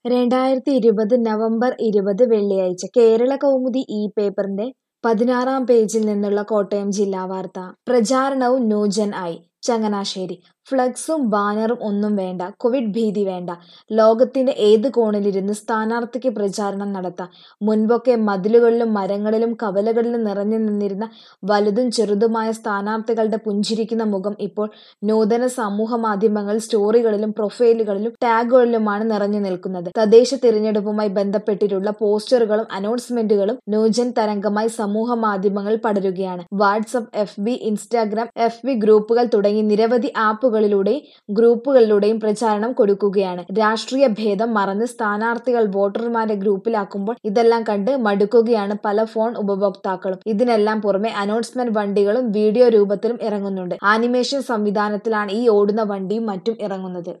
രണ്ടായിരത്തി ഇരുപത് നവംബർ ഇരുപത് വെള്ളിയാഴ്ച കേരള കൗമുദി ഈ പേപ്പറിന്റെ പതിനാറാം പേജിൽ നിന്നുള്ള കോട്ടയം ജില്ലാ വാർത്ത പ്രചാരണവും ന്യൂജൻ ആയി ചങ്ങനാശ്ശേരി ഫ്ലക്സും ബാനറും ഒന്നും വേണ്ട കോവിഡ് ഭീതി വേണ്ട ലോകത്തിന്റെ ഏത് കോണിലിരുന്ന് സ്ഥാനാർത്ഥിക്ക് പ്രചാരണം നടത്താം മുൻപൊക്കെ മതിലുകളിലും മരങ്ങളിലും കവലകളിലും നിറഞ്ഞു നിന്നിരുന്ന വലുതും ചെറുതുമായ സ്ഥാനാർത്ഥികളുടെ പുഞ്ചിരിക്കുന്ന മുഖം ഇപ്പോൾ നൂതന സമൂഹ മാധ്യമങ്ങൾ സ്റ്റോറികളിലും പ്രൊഫൈലുകളിലും ടാഗുകളിലുമാണ് നിറഞ്ഞു നിൽക്കുന്നത് തദ്ദേശ തിരഞ്ഞെടുപ്പുമായി ബന്ധപ്പെട്ടിട്ടുള്ള പോസ്റ്ററുകളും അനൗൺസ്മെന്റുകളും ന്യൂജൻ തരംഗമായി സമൂഹ മാധ്യമങ്ങളിൽ പടരുകയാണ് WhatsApp F B Instagram F B ഗ്രൂപ്പുകൾ തുടങ്ങി നിരവധി ആപ്പുകളിലൂടെയും ഗ്രൂപ്പുകളിലൂടെയും പ്രചാരണം കൊടുക്കുകയാണ് രാഷ്ട്രീയ ഭേദം മറന്ന് സ്ഥാനാർത്ഥികൾ വോട്ടർമാരെ ഗ്രൂപ്പിലാക്കുമ്പോൾ ഇതെല്ലാം കണ്ട് മടുക്കുകയാണ് പല ഫോൺ ഉപഭോക്താക്കളും ഇതിനെല്ലാം പുറമെ അനൗൺസ്മെന്റ് വണ്ടികളും വീഡിയോ രൂപത്തിലും ഇറങ്ങുന്നുണ്ട് ആനിമേഷൻ സംവിധാനത്തിലാണ് ഈ ഓടുന്ന വണ്ടിയും മറ്റും ഇറങ്ങുന്നത്